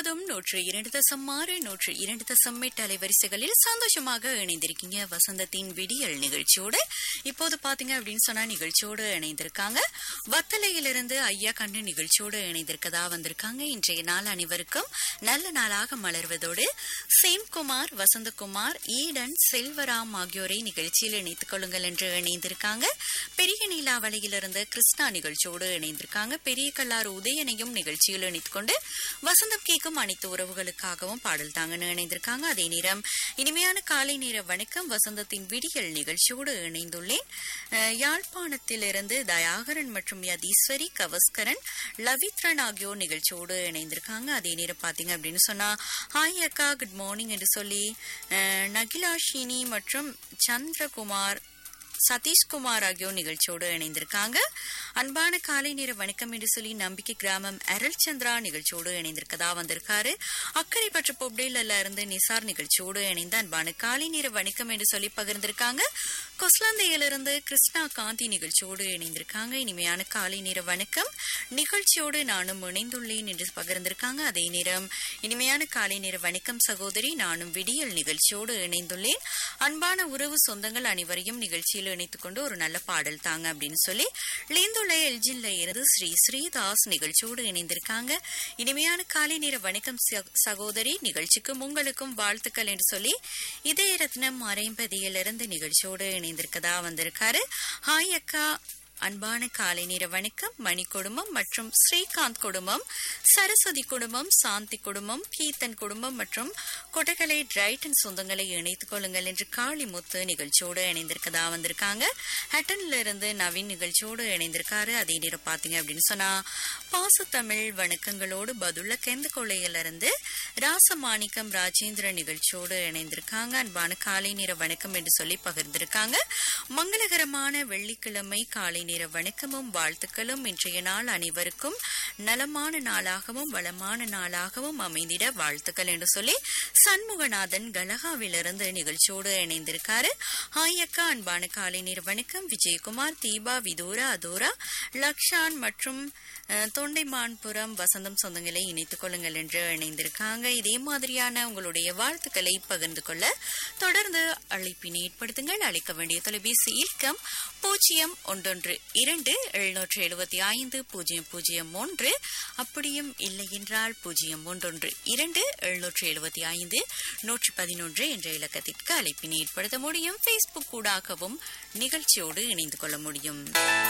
முழுவதும் நூற்று இரண்டு தசம் ஆறு நூற்று இரண்டு தசம் எட்டு அலைவரிசைகளில் சந்தோஷமாக இணைந்திருக்கீங்க வசந்தத்தின் விடியல் நிகழ்ச்சியோடு இப்போது பாத்தீங்க அப்படின்னு சொன்னா நிகழ்ச்சியோடு இணைந்திருக்காங்க வத்தலையிலிருந்து ஐயா கண்ணு நிகழ்ச்சியோடு இணைந்திருக்கதா வந்திருக்காங்க இன்றைய நாள் அனைவருக்கும் நல்ல நாளாக மலர்வதோடு சேம்குமார் வசந்தகுமார் ஈடன் செல்வராம் ஆகியோரை நிகழ்ச்சியில் இணைத்துக் கொள்ளுங்கள் என்று இணைந்திருக்காங்க பெரிய நீலாவளையிலிருந்து கிருஷ்ணா நிகழ்ச்சியோடு இணைந்திருக்காங்க பெரிய கல்லாறு உதயனையும் நிகழ்ச்சியில் இணைத்துக் கொண்டு வசந்தம் கேட்கும் அனைத்து உறவுகளுக்காகவும் பாடல் தாங்கன்னு இணைந்திருக்காங்க அதே நேரம் இனிமையான காலை நேர வணக்கம் வசந்தத்தின் விடியல் நிகழ்ச்சியோடு இணைந்துள்ளேன் அஹ், யாழ்ப்பாணத்திலிருந்து தயாகரன் மற்றும் யதீஸ்வரி கவஸ்கரன் லவித்ரன் ஆகியோர் நிகழ்ச்சியோடு இணைந்திருக்காங்க அதே நேரம் பாத்தீங்க அப்படின்னு சொன்னா ஹாய் அக்கா குட் மார்னிங் என்று சொல்லி அஹ், நகிலாஷினி மற்றும் சந்திரகுமார் சதீஷ்குமார் ஆகியோர் நிகழ்ச்சியோடு இணைந்திருக்காங்க அன்பான காலை நேர வணக்கம் என்று சொல்லி நம்பிக்கை கிராமம் அருள் சந்திரா நிகழ்ச்சியோடு இணைந்திருக்கதா வந்திருக்காரு அக்கறை பற்ற பொப்டேல இருந்து நிசார் நிகழ்ச்சியோடு இணைந்த அன்பான காலை நேர வணக்கம் என்று சொல்லி பகிர்ந்திருக்காங்க கொஸ்லாந்தையிலிருந்து கிருஷ்ணா காந்தி நிகழ்ச்சியோடு இணைந்திருக்காங்க இனிமையான காலை நேர வணக்கம் நிகழ்ச்சியோடு நானும் இணைந்துள்ளேன் என்று பகிர்ந்திருக்காங்க அதே நேரம் இனிமையான காலை நேர வணக்கம் சகோதரி நானும் விடியல் நிகழ்ச்சியோடு இணைந்துள்ளேன் அன்பான உறவு சொந்தங்கள் அனைவரையும் நிகழ்ச்சியில் இணைத்துக் கொண்டு ஒரு நல்ல பாடல் தாங்க அப்படின்னு சொல்லி லேந்துள்ள எல்ஜின்ல இருந்து ஸ்ரீ ஸ்ரீதாஸ் நிகழ்ச்சியோடு இணைந்திருக்காங்க இனிமையான காலை நேர வணக்கம் ச- சகோதரி நிகழ்ச்சிக்கும் உங்களுக்கும் வாழ்த்துக்கள் என்று சொல்லி இதய ரத்னம் அரைம்பதியிலிருந்து நிகழ்ச்சியோடு இணைந்திருக்கதா வந்திருக்காரு ஹாய் அக்கா அன்பான காலை நேர வணக்கம் மணி குடும்பம் மற்றும் ஸ்ரீகாந்த் குடும்பம் சரஸ்வதி குடும்பம் சாந்தி குடும்பம் கீர்த்தன் குடும்பம் மற்றும் கொடகலை டிரைட்டன் சொந்தங்களை இணைத்துக் கொள்ளுங்கள் என்று காளிமுத்து நிகழ்ச்சியோடு இணைந்திருக்கதா வந்திருக்காங்க ஹட்டன்ல இருந்து நவீன் நிகழ்ச்சியோடு இணைந்திருக்காரு அதே நேரம் பாத்தீங்க அப்படின்னு சொன்னா பாசத்தமிழ் வணக்கங்களோடு பதுள்ள கெந்த கொள்ளையில இருந்து ராசமாணிக்கம் ராஜேந்திர நிகழ்ச்சியோடு இணைந்திருக்காங்க அன்பான காலை நேர வணக்கம் என்று சொல்லி பகிர்ந்திருக்காங்க மங்களகரமான வெள்ளிக்கிழமை காலை நேர வணக்கமும் வாழ்த்துக்களும் இன்றைய நாள் அனைவருக்கும் நலமான நாளாகவும் வளமான நாளாகவும் அமைந்திட வாழ்த்துக்கள் என்று சொல்லி சண்முகநாதன் கலகாவிலிருந்து நிகழ்ச்சியோடு இணைந்திருக்காரு ஹாய் அக்கா அன்பான காலை நேர வணக்கம் விஜயகுமார் தீபா விதூரா அதோரா லக்ஷான் மற்றும் அஹ், தொண்டைமான்புரம் வசந்தம் சொந்தங்களை இணைத்துக் கொள்ளுங்கள் என்று இணைந்திருக்காங்க இதே மாதிரியான உங்களுடைய வாழ்த்துக்களை பகிர்ந்து கொள்ள தொடர்ந்து அழைப்பினை ஏற்படுத்துங்கள் அழைக்க வேண்டிய தொலைபேசி இலக்கம் பூஜ்ஜியம் ஒன்றொன்று இரண்டு எழுநூற்று எழுபத்தி ஐந்து பூஜ்ஜியம் பூஜ்ஜியம் ஒன்று அப்படியும் இல்லை என்றால் பூஜ்ஜியம் ஒன்றொன்று இரண்டு எழுநூற்று எழுபத்தி ஐந்து நூற்றி பதினொன்று என்ற இலக்கத்திற்கு அழைப்பினை ஏற்படுத்த முடியும் ஃபேஸ்புக் ஊடாகவும் நிகழ்ச்சியோடு இணைந்து கொள்ள முடியும்